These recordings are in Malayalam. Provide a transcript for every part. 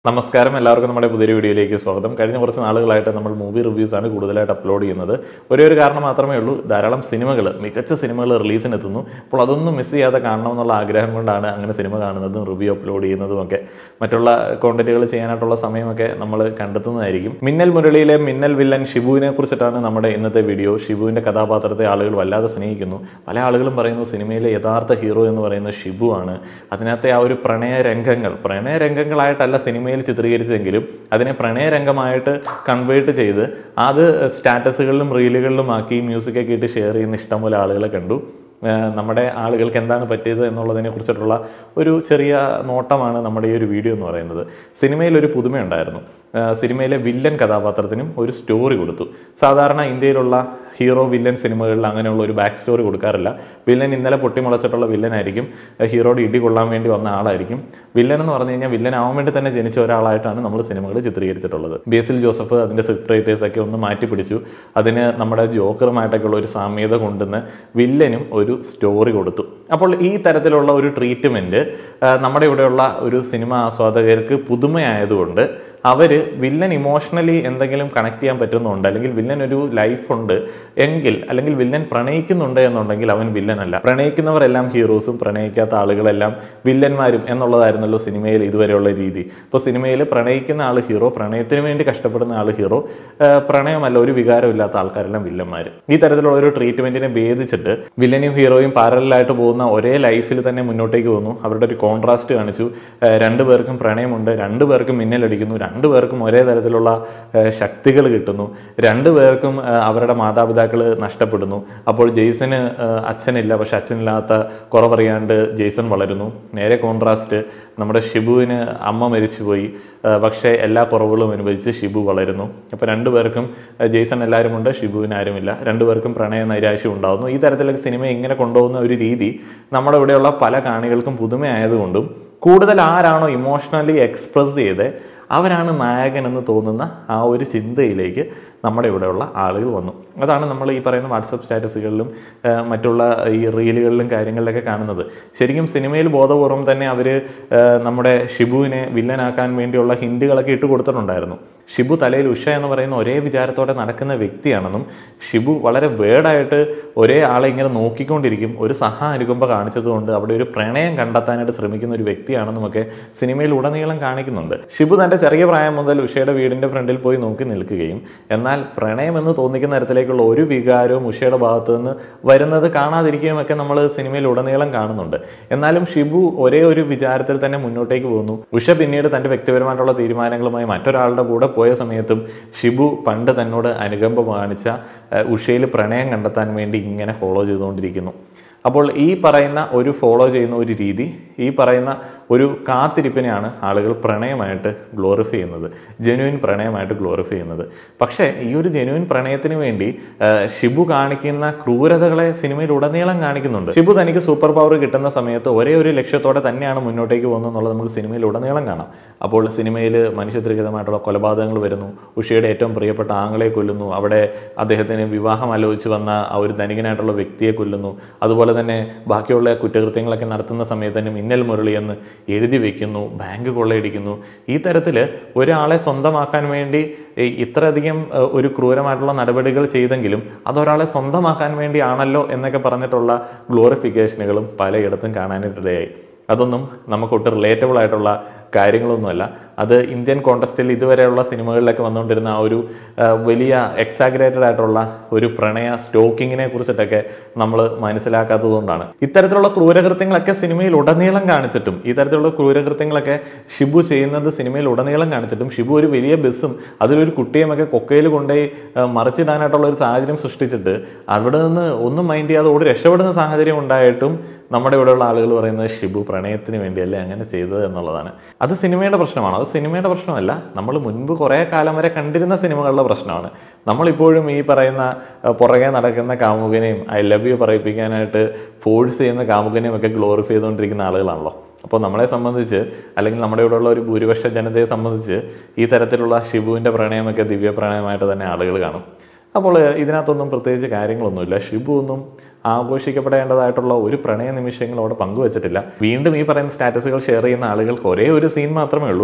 നമസ്കാരം എല്ലാവർക്കും നമ്മുടെ പുതിയൊരു വീഡിയോയിലേക്ക് സ്വാഗതം കഴിഞ്ഞ കുറച്ച് നാളുകളായിട്ട് നമ്മൾ മൂവി റിവ്യൂസ് ആണ് കൂടുതലായിട്ട് അപ്ലോഡ് ചെയ്യുന്നത് ഒരേ ഒരു കാരണം മാത്രമേ ഉള്ളൂ ധാരാളം സിനിമകൾ മികച്ച സിനിമകൾ റിലീസിനെത്തുന്നു അപ്പോൾ അതൊന്നും മിസ് ചെയ്യാതെ കാണണമെന്നുള്ള ആഗ്രഹം കൊണ്ടാണ് അങ്ങനെ സിനിമ കാണുന്നതും റിവ്യൂ അപ്ലോഡ് ചെയ്യുന്നതും ഒക്കെ മറ്റുള്ള കോണ്ടന്റുകൾ ചെയ്യാനായിട്ടുള്ള സമയമൊക്കെ നമ്മൾ കണ്ടെത്തുന്നതായിരിക്കും മിന്നൽ മുരളിയിലെ മിന്നൽ വില്ലൻ ഷിബുവിനെ കുറിച്ചിട്ടാണ് നമ്മുടെ ഇന്നത്തെ വീഡിയോ ഷിബുവിന്റെ കഥാപാത്രത്തെ ആളുകൾ വല്ലാതെ സ്നേഹിക്കുന്നു പല ആളുകളും പറയുന്നു സിനിമയിലെ യഥാർത്ഥ ഹീറോ എന്ന് പറയുന്നത് ഷിബു ആണ് അതിനകത്തെ ആ ഒരു പ്രണയ രംഗങ്ങൾ പ്രണയ രംഗങ്ങളായിട്ടല്ല സിനിമയിൽ ചിത്രീകരിച്ചെങ്കിലും അതിനെ പ്രണയരംഗമായിട്ട് കൺവേർട്ട് ചെയ്ത് അത് സ്റ്റാറ്റസുകളിലും റീലുകളിലും ആക്കി മ്യൂസിക്കൊക്കെ ഇട്ട് ഷെയർ ചെയ്യുന്ന ഇഷ്ടംപോലെ ആളുകളെ കണ്ടു ഏഹ് നമ്മുടെ ആളുകൾക്ക് എന്താണ് പറ്റിയത് എന്നുള്ളതിനെ കുറിച്ചിട്ടുള്ള ഒരു ചെറിയ നോട്ടമാണ് നമ്മുടെ ഈ ഒരു വീഡിയോ എന്ന് പറയുന്നത് സിനിമയിൽ ഒരു പുതുമയുണ്ടായിരുന്നു ഏഹ് സിനിമയിലെ വില്ലൻ കഥാപാത്രത്തിനും ഒരു സ്റ്റോറി കൊടുത്തു സാധാരണ ഇന്ത്യയിലുള്ള ഹീറോ വില്ലൻ സിനിമകളിൽ അങ്ങനെയുള്ള ഒരു ബാക്ക് സ്റ്റോറി കൊടുക്കാറില്ല വില്ലൻ ഇന്നലെ പൊട്ടിമുളച്ചിട്ടുള്ള വില്ലനായിരിക്കും ഹീറോയുടെ ഇടി കൊള്ളാൻ വേണ്ടി വന്ന ആളായിരിക്കും വില്ലൻ എന്ന് പറഞ്ഞു കഴിഞ്ഞാൽ വില്ലൻ ആവാൻ വേണ്ടി തന്നെ ജനിച്ച ഒരാളായിട്ടാണ് നമ്മൾ സിനിമകൾ ചിത്രീകരിച്ചിട്ടുള്ളത് ബേസിൽ ജോസഫ് അതിൻ്റെ സ്ക്രിപ്റ്റ് റൈറ്റേഴ്സ് ഒക്കെ ഒന്ന് മാറ്റി പിടിച്ചു അതിന് നമ്മുടെ ജോക്കറുമായിട്ടൊക്കെയുള്ള ഒരു സാമ്യത കൊണ്ടുവന്ന് വില്ലനും ഒരു സ്റ്റോറി കൊടുത്തു അപ്പോൾ ഈ തരത്തിലുള്ള ഒരു ട്രീറ്റ്മെൻറ്റ് നമ്മുടെ ഇവിടെയുള്ള ഒരു സിനിമ ആസ്വാദകർക്ക് പുതുമയായതുകൊണ്ട് അവർ വില്ലൻ ഇമോഷണലി എന്തെങ്കിലും കണക്ട് ചെയ്യാൻ പറ്റുന്നുണ്ട് അല്ലെങ്കിൽ വില്ലൻ ഒരു ലൈഫ് ഉണ്ട് എങ്കിൽ അല്ലെങ്കിൽ വില്ലൻ പ്രണയിക്കുന്നുണ്ട് എന്നുണ്ടെങ്കിൽ അവൻ വില്ലനല്ല പ്രണയിക്കുന്നവരെല്ലാം ഹീറോസും പ്രണയിക്കാത്ത ആളുകളെല്ലാം വില്ലന്മാരും എന്നുള്ളതായിരുന്നല്ലോ സിനിമയിൽ ഇതുവരെയുള്ള രീതി ഇപ്പോൾ സിനിമയിൽ പ്രണയിക്കുന്ന ആൾ ഹീറോ പ്രണയത്തിന് വേണ്ടി കഷ്ടപ്പെടുന്ന ആൾ ഹീറോ ഏഹ് പ്രണയമല്ല ഒരു വികാരമില്ലാത്ത ആൾക്കാരെല്ലാം വില്ലന്മാർ ഈ തരത്തിലുള്ള ഒരു ട്രീറ്റ്മെന്റിനെ ഭേദിച്ചിട്ട് വില്ലനും ഹീറോയും പാരലായിട്ട് പോകുന്ന ഒരേ ലൈഫിൽ തന്നെ മുന്നോട്ടേക്ക് പോകുന്നു അവരുടെ ഒരു കോൺട്രാസ്റ്റ് കാണിച്ചു ഏഹ് രണ്ടുപേർക്കും പ്രണയമുണ്ട് രണ്ടുപേർക്കും മിന്നലടിക്കുന്നു രണ്ടുപേർക്കും ഒരേ തരത്തിലുള്ള ഏഹ് ശക്തികൾ കിട്ടുന്നു രണ്ടുപേർക്കും ഏഹ് അവരുടെ മാതാപിതാക്കൾ നഷ്ടപ്പെടുന്നു അപ്പോൾ ജെയ്സന് ഏഹ് അച്ഛനില്ല പക്ഷെ അച്ഛനില്ലാത്ത കുറവറിയാണ്ട് ജെയ്സൺ വളരുന്നു നേരെ കോൺട്രാസ്റ്റ് നമ്മുടെ ഷിബുവിന് അമ്മ മരിച്ചുപോയി ഏഹ് പക്ഷേ എല്ലാ കുറവുകളും അനുഭവിച്ച് ഷിബു വളരുന്നു അപ്പോൾ രണ്ടുപേർക്കും ഏഹ് ജെയ്സൺ എല്ലാവരും ഉണ്ട് ഷിബുവിന് ആരുമില്ല രണ്ടുപേർക്കും പ്രണയ നൈരാശ്യം ഉണ്ടാകുന്നു ഈ തരത്തിലൊക്കെ സിനിമ ഇങ്ങനെ കൊണ്ടുപോകുന്ന ഒരു രീതി നമ്മുടെ ഇവിടെയുള്ള പല കാണികൾക്കും പുതുമയായതുകൊണ്ടും കൂടുതൽ ആരാണോ ഇമോഷണലി എക്സ്പ്രസ് ചെയ്ത് അവരാണ് നായകൻ എന്ന് തോന്നുന്ന ആ ഒരു ചിന്തയിലേക്ക് നമ്മുടെ ഇവിടെയുള്ള ആളുകൾ വന്നു അതാണ് നമ്മൾ ഈ പറയുന്ന വാട്സപ്പ് സ്റ്റാറ്റസുകളിലും ആ, മറ്റുള്ള ഈ റീലുകളിലും കാര്യങ്ങളിലൊക്കെ കാണുന്നത് ശരിക്കും സിനിമയിൽ ബോധപൂർവം തന്നെ അവർ നമ്മുടെ ഷിബുവിനെ വില്ലനാക്കാൻ വേണ്ടിയുള്ള ഹിൻഡുകളൊക്കെ ഇട്ട് കൊടുത്തിട്ടുണ്ടായിരുന്നു ഷിബു തലയിൽ ഉഷ എന്ന് പറയുന്ന ഒരേ വിചാരത്തോടെ നടക്കുന്ന വ്യക്തിയാണെന്നും ഷിബു വളരെ വേർഡായിട്ട് ഒരേ ആളെ ഇങ്ങനെ നോക്കിക്കൊണ്ടിരിക്കും ഒരു സഹ അനുകമ്പ കാണിച്ചതുകൊണ്ട് അവിടെ ഒരു പ്രണയം കണ്ടെത്താനായിട്ട് ശ്രമിക്കുന്ന ഒരു വ്യക്തിയാണെന്നും ഒക്കെ സിനിമയിൽ ഉടനീളം കാണിക്കുന്നുണ്ട് ഷിബു തൻ്റെ ചെറിയ പ്രായം മുതൽ ഉഷയുടെ വീടിൻ്റെ ഫ്രണ്ടിൽ പോയി നോക്കി നിൽക്കുകയും എന്നാൽ പ്രണയം എന്ന് തോന്നിക്കുന്ന തരത്തിലേക്കുള്ള ഒരു വികാരവും ഉഷയുടെ ഭാഗത്തു നിന്ന് വരുന്നത് കാണാതിരിക്കുകയും ഒക്കെ നമ്മൾ സിനിമയിൽ ഉടനീളം കാണുന്നുണ്ട് എന്നാലും ഷിബു ഒരേ ഒരു വിചാരത്തിൽ തന്നെ മുന്നോട്ടേക്ക് പോകുന്നു ഉഷ പിന്നീട് തൻ്റെ വ്യക്തിപരമായിട്ടുള്ള തീരുമാനങ്ങളുമായി മറ്റൊരാളുടെ കൂടെ പോയ സമയത്തും ഷിബു പണ്ട് തന്നോട് അനുകമ്പ കാണിച്ച ഏഹ്, ഉഷയിൽ പ്രണയം കണ്ടെത്താൻ വേണ്ടി ഇങ്ങനെ ഫോളോ ചെയ്തുകൊണ്ടിരിക്കുന്നു അപ്പോൾ ഈ പറയുന്ന ഒരു ഫോളോ ചെയ്യുന്ന ഒരു രീതി ഈ പറയുന്ന ഒരു കാത്തിരിപ്പിനെയാണ് ആളുകൾ പ്രണയമായിട്ട് ഗ്ലോറിഫൈ ചെയ്യുന്നത് ജെനുവിൻ പ്രണയമായിട്ട് ഗ്ലോറിഫൈ ചെയ്യുന്നത് പക്ഷേ ഈ ഒരു ജെനുവിൻ പ്രണയത്തിന് വേണ്ടി ആ, ഷിബു കാണിക്കുന്ന ക്രൂരതകളെ സിനിമയിൽ ഉടനീളം കാണിക്കുന്നുണ്ട് ഷിബു തനിക്ക് സൂപ്പർ പവർ കിട്ടുന്ന സമയത്ത് ഒരേ ഒരു ലക്ഷ്യത്തോടെ തന്നെയാണ് മുന്നോട്ടേക്ക് പോകുന്നത് എന്നുള്ളത് നമുക്ക് സിനിമയിൽ ഉടനീളം കാണാം അപ്പോൾ സിനിമയിൽ മനുഷ്യത്രികതമായിട്ടുള്ള കൊലപാതകങ്ങൾ വരുന്നു ഉഷയുടെ ഏറ്റവും പ്രിയപ്പെട്ട ആങ്ങളെ കൊല്ലുന്നു അവിടെ അദ്ദേഹത്തിന് വിവാഹം ആലോചിച്ച് വന്ന ആ ഒരു ധനികനായിട്ടുള്ള വ്യക്തിയെ കൊല്ലുന്നു അതുപോലെ തന്നെ ബാക്കിയുള്ള കുറ്റകൃത്യങ്ങളൊക്കെ നടത്തുന്ന സമയത്ത് തന്നെ മിന്നൽ മുരളി എന്ന് എഴുതി വെക്കുന്നു ബാങ്ക് കൊള്ളയടിക്കുന്നു ഈ തരത്തിൽ ഒരാളെ സ്വന്തമാക്കാൻ വേണ്ടി ഈ ഇത്രയധികം ഏഹ്, ഒരു ക്രൂരമായിട്ടുള്ള നടപടികൾ ചെയ്തെങ്കിലും അതൊരാളെ സ്വന്തമാക്കാൻ വേണ്ടിയാണല്ലോ എന്നൊക്കെ പറഞ്ഞിട്ടുള്ള ഗ്ലോറിഫിക്കേഷനുകളും പലയിടത്തും കാണാനായിട്ടിടയായി അതൊന്നും നമുക്കൊട്ട് റിലേറ്റബിൾ ആയിട്ടുള്ള കാര്യങ്ങളൊന്നുമല്ല അത് ഇന്ത്യൻ കോണ്ടസ്റ്റിൽ ഇതുവരെയുള്ള സിനിമകളിലൊക്കെ വന്നുകൊണ്ടിരുന്ന ആ ഒരു ആ, വലിയ എക്സാഗ്രേറ്റഡ് ആയിട്ടുള്ള ഒരു പ്രണയ സ്റ്റോക്കിങ്ങിനെ കുറിച്ചിട്ടൊക്കെ നമ്മൾ മനസ്സിലാക്കാത്തതുകൊണ്ടാണ് ഇത്തരത്തിലുള്ള ക്രൂരകൃത്യങ്ങളൊക്കെ സിനിമയിൽ ഉടനീളം കാണിച്ചിട്ടും ഈ തരത്തിലുള്ള ക്രൂരകൃത്യങ്ങളൊക്കെ ഷിബു ചെയ്യുന്നത് സിനിമയിൽ ഉടനീളം കാണിച്ചിട്ടും ഷിബു ഒരു വലിയ ബസ്സും അതിലൊരു കുട്ടിയുമൊക്കെ കൊക്കയിൽ കൊണ്ടുപോയി ആ, മറിച്ചിടാനായിട്ടുള്ള ഒരു സാഹചര്യം സൃഷ്ടിച്ചിട്ട് അവിടെ നിന്ന് ഒന്നും മൈൻഡ് ചെയ്യാതെ ഓടി രക്ഷപ്പെടുന്ന സാഹചര്യം ഉണ്ടായിട്ടും നമ്മുടെ ഇവിടെയുള്ള ആളുകൾ പറയുന്നത് ഷിബു പ്രണയത്തിന് വേണ്ടിയല്ലേ അങ്ങനെ ചെയ്തത് എന്നുള്ളതാണ് അത് സിനിമയുടെ പ്രശ്നമാണ് അത് സിനിമയുടെ പ്രശ്നമല്ല നമ്മൾ മുൻപ് കുറേ കാലം വരെ കണ്ടിരുന്ന സിനിമകളുടെ പ്രശ്നമാണ് നമ്മളിപ്പോഴും ഈ പറയുന്ന അഹ്, പുറകെ നടക്കുന്ന കാമുകനെയും ഐ ലവ് യു പറയിപ്പിക്കാനായിട്ട് ഫോഴ്സ് ചെയ്യുന്ന കാമുകനെയും ഒക്കെ ഗ്ലോറിഫൈ ചെയ്തുകൊണ്ടിരിക്കുന്ന ആളുകളാണല്ലോ അപ്പോൾ നമ്മളെ സംബന്ധിച്ച് അല്ലെങ്കിൽ നമ്മുടെ ഇവിടെയുള്ള ഒരു ഭൂരിപക്ഷ ജനതയെ സംബന്ധിച്ച് ഈ തരത്തിലുള്ള ഷിബുവിൻ്റെ പ്രണയമൊക്കെ ദിവ്യ പ്രണയമായിട്ട് തന്നെ ആളുകൾ കാണും അപ്പോൾ ഇതിനകത്തൊന്നും പ്രത്യേകിച്ച് കാര്യങ്ങളൊന്നുമില്ല ഷിബു ഒന്നും ആഘോഷിക്കപ്പെടേണ്ടതായിട്ടുള്ള ഒരു പ്രണയ നിമിഷങ്ങൾ അവിടെ പങ്കുവച്ചിട്ടില്ല വീണ്ടും ഈ പറയുന്ന സ്റ്റാറ്റസുകൾ ഷെയർ ചെയ്യുന്ന ആളുകൾക്ക് ഒരേ ഒരു സീൻ മാത്രമേ ഉള്ളൂ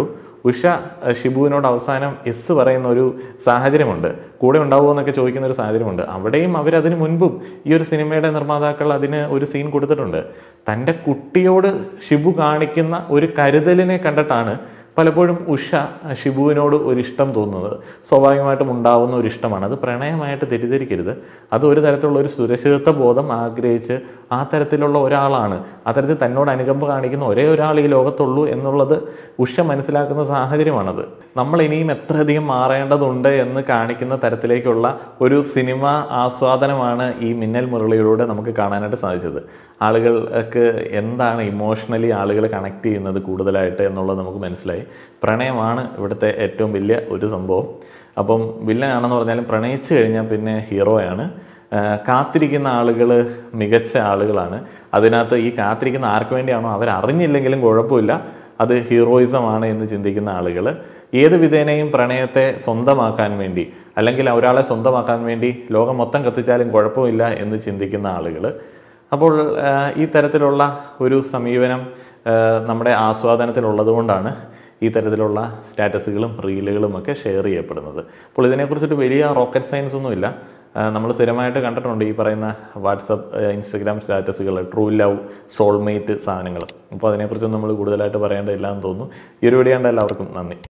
ഉഷ അഹ് ഷിബുവിനോട് അവസാനം എസ് പറയുന്ന ഒരു സാഹചര്യമുണ്ട് കൂടെ ഉണ്ടാവുമോ എന്നൊക്കെ ചോദിക്കുന്ന ഒരു സാഹചര്യമുണ്ട് അവിടെയും അവരതിന് മുൻപും ഈ ഒരു സിനിമയുടെ നിർമ്മാതാക്കൾ അതിന് ഒരു സീൻ കൊടുത്തിട്ടുണ്ട് തൻ്റെ കുട്ടിയോട് ഷിബു കാണിക്കുന്ന ഒരു കരുതലിനെ കണ്ടിട്ടാണ് പലപ്പോഴും ഉഷ ഷിബുവിനോട് ഒരു ഇഷ്ടം തോന്നുന്നത് സ്വാഭാവികമായിട്ടും ഉണ്ടാവുന്ന ഒരു ഇഷ്ടമാണ് അത് പ്രണയമായിട്ട് തെറ്റിദ്ധരിക്കരുത് അത് ഒരു തരത്തിലുള്ള ഒരു സുരക്ഷിതത്വ ബോധം ആഗ്രഹിച്ച് ആ തരത്തിലുള്ള ഒരാളാണ് അത്തരത്തിൽ തന്നോട് അനുകമ്പ കാണിക്കുന്ന ഒരേ ഒരാൾ ഈ ലോകത്തുള്ളൂ എന്നുള്ളത് ഉഷ മനസ്സിലാക്കുന്ന സാഹചര്യമാണത് നമ്മൾ ഇനിയും എത്രയധികം മാറേണ്ടതുണ്ട് എന്ന് കാണിക്കുന്ന തരത്തിലേക്കുള്ള ഒരു സിനിമ ആസ്വാദനമാണ് ഈ മിന്നൽ മുരളിയിലൂടെ നമുക്ക് കാണാനായിട്ട് സാധിച്ചത് ആളുകൾക്ക് എന്താണ് ഇമോഷണലി ആളുകൾ കണക്ട് ചെയ്യുന്നത് കൂടുതലായിട്ട് എന്നുള്ളത് നമുക്ക് മനസ്സിലായി പ്രണയമാണ് ഇവിടുത്തെ ഏറ്റവും വലിയ ഒരു സംഭവം അപ്പം വില്ലനാണെന്ന് പറഞ്ഞാലും പ്രണയിച്ചു കഴിഞ്ഞാൽ പിന്നെ ഹീറോയാണ് ആ, കാത്തിരിക്കുന്ന ആളുകൾ മികച്ച ആളുകളാണ് അതിനകത്ത് ഈ കാത്തിരിക്കുന്ന ആർക്ക് വേണ്ടിയാണോ അവർ അറിഞ്ഞില്ലെങ്കിലും കുഴപ്പമില്ല അത് ഹീറോയിസമാണ് എന്ന് ചിന്തിക്കുന്ന ആളുകൾ ഏത് വിധേനയും പ്രണയത്തെ സ്വന്തമാക്കാൻ വേണ്ടി അല്ലെങ്കിൽ ഒരാളെ സ്വന്തമാക്കാൻ വേണ്ടി ലോകം മൊത്തം കത്തിച്ചാലും കുഴപ്പമില്ല എന്ന് ചിന്തിക്കുന്ന ആളുകൾ അപ്പോൾ ആ, ഈ തരത്തിലുള്ള ഒരു സമീപനം ആ, നമ്മുടെ ആസ്വാദനത്തിലുള്ളത് കൊണ്ടാണ് ഈ തരത്തിലുള്ള സ്റ്റാറ്റസുകളും റീലുകളും ഒക്കെ ഷെയർ ചെയ്യപ്പെടുന്നത് അപ്പോൾ ഇതിനെക്കുറിച്ചിട്ട് വലിയ റോക്കറ്റ് സയൻസ് ഒന്നുമില്ല നമ്മൾ സ്ഥിരമായിട്ട് കണ്ടിട്ടുണ്ട് ഈ പറയുന്ന വാട്സപ്പ് ഇൻസ്റ്റഗ്രാം സ്റ്റാറ്റസുകൾ ട്രൂ ലവ് സോൾമേറ്റ് സാധനങ്ങൾ അപ്പോൾ അതിനെക്കുറിച്ചൊന്നും നമ്മൾ കൂടുതലായിട്ട് പറയേണ്ടതില്ല എന്ന് തോന്നുന്നു ഈ ഒരു വീഡിയോ കണ്ട എല്ലാവർക്കും നന്ദി